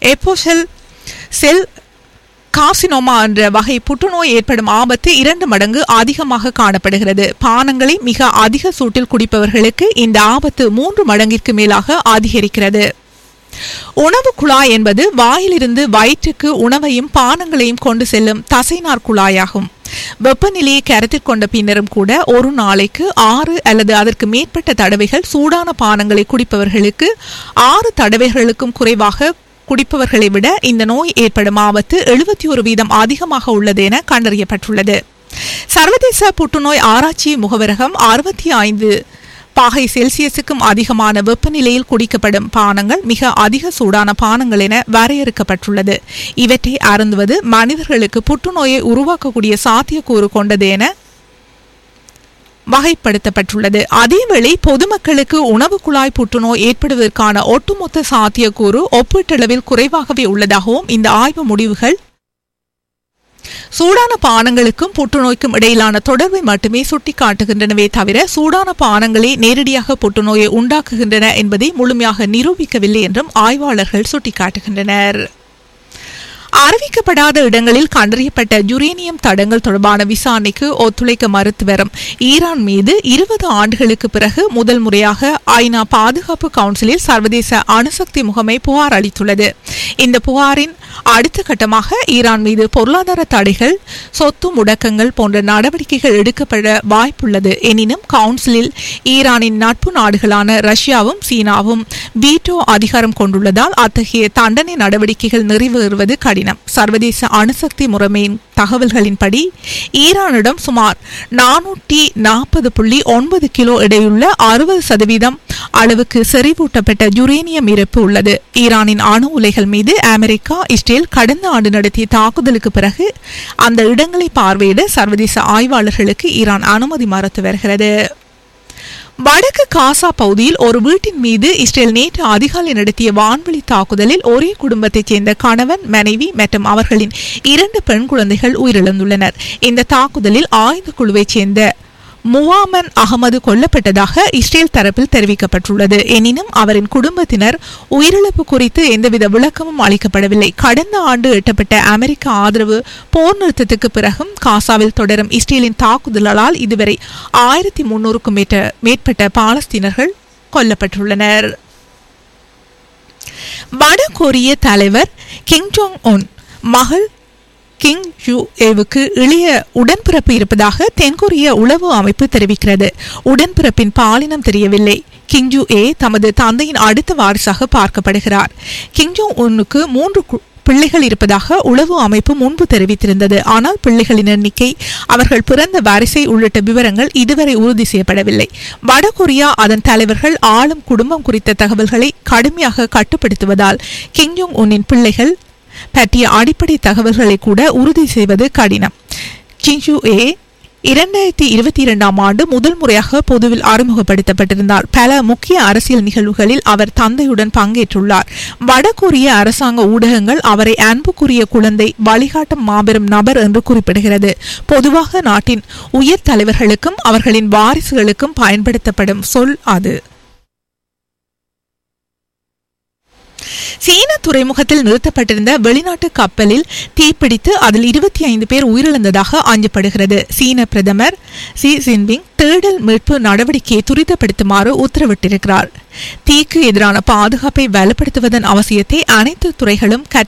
எப்போசெல் செல் carcinoma என்ற வகை புற்றுநோய் ஏற்படும் ஆபத்து இரண்டு மடங்கு அதிகமாக காணப்படுகிறது பானங்களை மிக அதிக சூட்டில் குடிப்பவர்களுக்கு இந்த ஆபத்து மூன்று மடங்கிற்கு மேலாக அதிகரிக்கிறது உணவு குழாய் என்பது வாயிலிருந்து வயிற்றுக்கு உணவையும் பானங்களையும் கொண்டு செல்லும் தசைநார் குழாயாகும் வெப்பநிலையை கருத்தில் கொண்ட பின்னரும் கூட ஒரு நாளைக்கு ஆறு அல்லது அதற்கு மேற்பட்ட தடவைகள் சூடான பானங்களை குடிப்பவர்களுக்கு ஆறு தடவைகளுக்கும் குறைவாக குடிப்பவர்களை விட இந்த நோய் ஏற்படும் ஆபத்து எழுபத்தி ஒரு வீதம் அதிகமாக உள்ளது என கண்டறியப்பட்டுள்ளது சர்வதேச புற்றுநோய் ஆராய்ச்சி முகவரகம் அறுபத்தி ஐந்து பாகை செல்சியஸுக்கும் அதிகமான வெப்பநிலையில் குடிக்கப்படும் பானங்கள் மிக அதிக சூடான பானங்கள் என வரையறுக்கப்பட்டுள்ளது இவற்றை அருந்துவது மனிதர்களுக்கு புற்றுநோயை உருவாக்கக்கூடிய சாத்தியக்கூறு கொண்டது என வகைப்படுத்தப்பட்டுள்ளது அதேவேளை பொதுமக்களுக்கு உணவு குழாய் புற்றுநோய் ஏற்படுவதற்கான ஒட்டுமொத்த சாத்தியக்கூறு ஒப்பீட்டளவில் குறைவாகவே உள்ளதாகவும் இந்த ஆய்வு முடிவுகள் சூடான பானங்களுக்கும் புற்றுநோய்க்கும் இடையிலான தொடர்பை மட்டுமே சுட்டிக்காட்டுகின்றனவே தவிர சூடான பானங்களே நேரடியாக புற்றுநோயை உண்டாக்குகின்றன என்பதை முழுமையாக நிரூபிக்கவில்லை என்றும் ஆய்வாளர்கள் சுட்டிக்காட்டுகின்றனர் அறிவிக்கப்படாத இடங்களில் கண்டறியப்பட்ட யுரேனியம் தடங்கள் தொடர்பான விசாரணைக்கு ஒத்துழைக்க மறுத்து வரும் ஈரான் மீது இருபது ஆண்டுகளுக்கு பிறகு முதல் முறையாக ஐநா பாதுகாப்பு கவுன்சிலில் சர்வதேச அணுசக்தி முகமை புகார் அளித்துள்ளது இந்த புகாரின் அடுத்த கட்டமாக ஈரான் மீது பொருளாதார தடைகள் சொத்து முடக்கங்கள் போன்ற நடவடிக்கைகள் எடுக்கப்பட வாய்ப்புள்ளது எனினும் கவுன்சிலில் ஈரானின் நட்பு நாடுகளான ரஷ்யாவும் சீனாவும் வீட்டோ அதிகாரம் கொண்டுள்ளதால் அத்தகைய தண்டனை நடவடிக்கைகள் நிறைவேறுவது கடினம் சர்வதேச அணுசக்தி முறைமையின் தகவல்களின்படி ஈரானிடம் சுமார் நானூற்றி நாற்பது புள்ளி ஒன்பது கிலோ எடையுள்ள அறுபது சதவீதம் அளவுக்கு செறிவூட்டப்பட்ட யுரேனியம் இருப்பு உள்ளது ஈரானின் அணு உலைகள் மீது அமெரிக்கா இஸ்ரேல் கடந்த ஆண்டு நடத்திய தாக்குதலுக்கு பிறகு அந்த இடங்களை பார்வையிட சர்வதேச ஆய்வாளர்களுக்கு ஈரான் அனுமதி மறுத்து வருகிறது வடக்கு காசா பகுதியில் ஒரு வீட்டின் மீது இஸ்ரேல் நேற்று அதிகாலை நடத்திய வான்வெளி தாக்குதலில் ஒரே குடும்பத்தைச் சேர்ந்த கணவன் மனைவி மற்றும் அவர்களின் இரண்டு பெண் குழந்தைகள் உயிரிழந்துள்ளனர் இந்த தாக்குதலில் ஆயுத குழுவைச் சேர்ந்த முவாமன் அகமது கொல்லப்பட்டதாக இஸ்ரேல் தரப்பில் தெரிவிக்கப்பட்டுள்ளது எனினும் அவரின் குடும்பத்தினர் உயிரிழப்பு குறித்து எந்தவித விளக்கமும் அளிக்கப்படவில்லை கடந்த ஆண்டு எட்டப்பட்ட அமெரிக்க ஆதரவு போர் நிறுத்தத்துக்கு பிறகும் காசாவில் தொடரும் இஸ்ரேலின் தாக்குதலால் இதுவரை ஆயிரத்தி முன்னூறுக்கும் மேற்பட்ட பாலஸ்தீனர்கள் கொல்லப்பட்டுள்ளனர் வட கொரிய தலைவர் கிங் ஜோங் உன் மகள் கிங் யூ ஏவுக்கு இளைய உடன்பிறப்பு இருப்பதாக தென்கொரிய உளவு அமைப்பு தெரிவிக்கிறது உடன்பிறப்பின் பாலினம் தெரியவில்லை கிங் ஜூ ஏ தமது தந்தையின் அடுத்த வாரிசாக பார்க்கப்படுகிறார் கிங் ஜோங் உன்னுக்கு மூன்று பிள்ளைகள் இருப்பதாக உளவு அமைப்பு முன்பு தெரிவித்திருந்தது ஆனால் பிள்ளைகளின் எண்ணிக்கை அவர்கள் பிறந்த வரிசை உள்ளிட்ட விவரங்கள் இதுவரை உறுதி செய்யப்படவில்லை வடகொரியா அதன் தலைவர்கள் ஆளும் குடும்பம் குறித்த தகவல்களை கடுமையாக கட்டுப்படுத்துவதால் கிங் ஜோங் உன்னின் பிள்ளைகள் பற்றிய அடிப்படை தகவல்களை கூட உறுதி செய்வது கடினம் கிங்ஜு ஏ இரண்டாயிரத்தி இருபத்தி இரண்டாம் ஆண்டு முதல் முறையாக பொதுவில் அறிமுகப்படுத்தப்பட்டிருந்தார் பல முக்கிய அரசியல் நிகழ்வுகளில் அவர் தந்தையுடன் பங்கேற்றுள்ளார் வடகொரிய அரசாங்க ஊடகங்கள் அவரை அன்புக்குரிய குழந்தை வழிகாட்டும் மாபெரும் நபர் என்று குறிப்பிடுகிறது பொதுவாக நாட்டின் உயர் தலைவர்களுக்கும் அவர்களின் வாரிசுகளுக்கும் பயன்படுத்தப்படும் சொல் அது சீன துறைமுகத்தில் நிறுத்தப்பட்டிருந்த வெளிநாட்டு கப்பலில் தீப்பிடித்து அதில் இருபத்தி ஐந்து பேர் உயிரிழந்ததாக அஞ்சப்படுகிறது சீன பிரதமர் ஷி ஜின்பிங் தேடல் மீட்பு நடவடிக்கையை துரிதப்படுத்துமாறு உத்தரவிட்டிருக்கிறார் தீக்கு எதிரான பாதுகாப்பை வலுப்படுத்துவதன் அவசியத்தை அனைத்து துறைகளும்